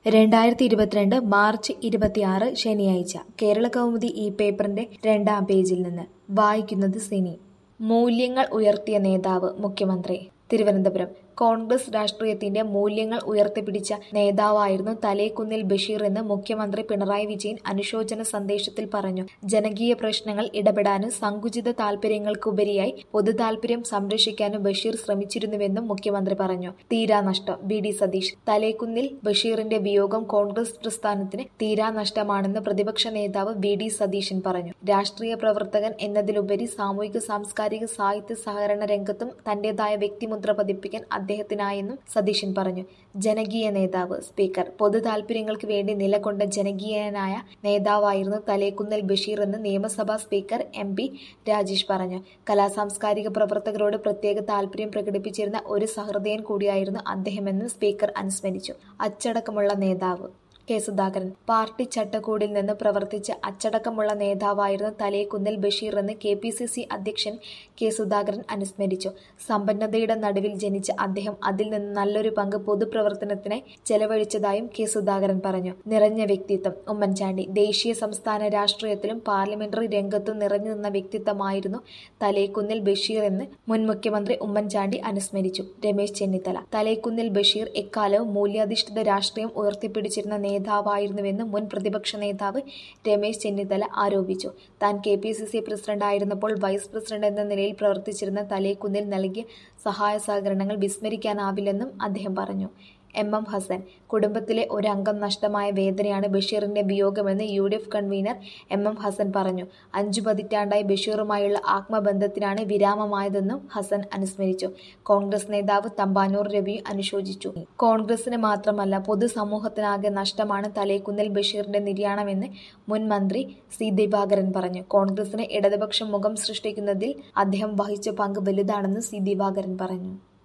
രണ്ടായിരത്തി ഇരുപത്തിരണ്ട് മാർച്ച് ഇരുപത്തിയാറ് ശനിയാഴ്ച കേരള കൗമുദി ഈ പേപ്പറിന്റെ രണ്ടാം പേജിൽ നിന്ന് വായിക്കുന്നത് സിനി മൂല്യങ്ങൾ ഉയർത്തിയ നേതാവ് മുഖ്യമന്ത്രി തിരുവനന്തപുരം കോൺഗ്രസ് രാഷ്ട്രീയത്തിന്റെ മൂല്യങ്ങൾ ഉയർത്തിപ്പിടിച്ച നേതാവായിരുന്നു തലേക്കുന്നിൽ ബഷീർ എന്ന് മുഖ്യമന്ത്രി പിണറായി വിജയൻ അനുശോചന സന്ദേശത്തിൽ പറഞ്ഞു ജനകീയ പ്രശ്നങ്ങൾ ഇടപെടാനും സങ്കുചിത താൽപര്യങ്ങൾക്കുപരിയായി പൊതു താൽപര്യം സംരക്ഷിക്കാനും ബഷീർ ശ്രമിച്ചിരുന്നുവെന്നും മുഖ്യമന്ത്രി പറഞ്ഞു തീരാനഷ്ടം ബി ഡി സതീഷ് തലേക്കുന്നിൽ ബഷീറിന്റെ വിയോഗം കോൺഗ്രസ് പ്രസ്ഥാനത്തിന് തീരാനഷ്ടമാണെന്ന് പ്രതിപക്ഷ നേതാവ് വി ഡി സതീശൻ പറഞ്ഞു രാഷ്ട്രീയ പ്രവർത്തകൻ എന്നതിലുപരി സാമൂഹിക സാംസ്കാരിക സാഹിത്യ സഹകരണ രംഗത്തും തന്റേതായ വ്യക്തിമുദ്ര പതിപ്പിക്കാൻ അദ്ദേഹത്തിനായെന്നും സതീശൻ പറഞ്ഞു ജനകീയ നേതാവ് സ്പീക്കർ പൊതു താൽപര്യങ്ങൾക്ക് വേണ്ടി നിലകൊണ്ട ജനകീയനായ നേതാവായിരുന്നു തലേക്കുന്നിൽ ബഷീർ എന്ന് നിയമസഭാ സ്പീക്കർ എം പി രാജേഷ് പറഞ്ഞു കലാസാംസ്കാരിക പ്രവർത്തകരോട് പ്രത്യേക താൽപര്യം പ്രകടിപ്പിച്ചിരുന്ന ഒരു സഹൃദയൻ കൂടിയായിരുന്നു അദ്ദേഹമെന്ന് സ്പീക്കർ അനുസ്മരിച്ചു അച്ചടക്കമുള്ള നേതാവ് കെ സുധാകരൻ പാർട്ടി ചട്ടക്കൂടിൽ നിന്ന് പ്രവർത്തിച്ച് അച്ചടക്കമുള്ള നേതാവായിരുന്ന തലേക്കുന്നിൽ ബഷീർ എന്ന് കെ പി സി സി അധ്യക്ഷൻ കെ സുധാകരൻ അനുസ്മരിച്ചു സമ്പന്നതയുടെ നടുവിൽ ജനിച്ച അദ്ദേഹം അതിൽ നിന്ന് നല്ലൊരു പങ്ക് പൊതുപ്രവർത്തനത്തിനായി ചെലവഴിച്ചതായും കെ സുധാകരൻ പറഞ്ഞു നിറഞ്ഞ വ്യക്തിത്വം ഉമ്മൻചാണ്ടി ദേശീയ സംസ്ഥാന രാഷ്ട്രീയത്തിലും പാർലമെന്ററി രംഗത്തും നിറഞ്ഞു നിന്ന വ്യക്തിത്വമായിരുന്നു തലേക്കുന്നിൽ ബഷീർ എന്ന് മുൻ മുഖ്യമന്ത്രി ഉമ്മൻചാണ്ടി അനുസ്മരിച്ചു രമേശ് ചെന്നിത്തല തലേക്കുന്നിൽ ബഷീർ എക്കാലവും മൂല്യാധിഷ്ഠിത രാഷ്ട്രീയം ഉയർത്തിപ്പിടിച്ചിരുന്ന നേതാവായിരുന്നുവെന്ന് മുൻ പ്രതിപക്ഷ നേതാവ് രമേശ് ചെന്നിത്തല ആരോപിച്ചു താൻ കെ പി സി സി പ്രസിഡന്റായിരുന്നപ്പോൾ വൈസ് പ്രസിഡന്റ് എന്ന നിലയിൽ പ്രവർത്തിച്ചിരുന്ന തലേക്കുന്നിൽ നൽകിയ സഹായ സഹകരണങ്ങൾ വിസ്മരിക്കാനാവില്ലെന്നും അദ്ദേഹം പറഞ്ഞു എം എം ഹസൻ കുടുംബത്തിലെ ഒരംഗം നഷ്ടമായ വേദനയാണ് ബഷീറിന്റെ വിയോഗമെന്ന് U D F convener M M Hassan പറഞ്ഞു അഞ്ചു പതിറ്റാണ്ടായി ബഷീറുമായുള്ള ആത്മബന്ധത്തിനാണ് വിരാമമായതെന്നും ഹസൻ അനുസ്മരിച്ചു കോൺഗ്രസ് നേതാവ് തമ്പാനൂർ രവി അനുശോചിച്ചു കോൺഗ്രസിന് മാത്രമല്ല പൊതുസമൂഹത്തിനാകെ നഷ്ടമാണ് തലേക്കുന്നിൽ ബഷീറിന്റെ നിര്യാണമെന്ന് മുൻ മന്ത്രി സി ദിവാകരൻ പറഞ്ഞു കോൺഗ്രസിന് ഇടതുപക്ഷം മുഖം സൃഷ്ടിക്കുന്നതിൽ അദ്ദേഹം വഹിച്ച പങ്ക് വലുതാണെന്ന് സി ദിവാകരൻ പറഞ്ഞു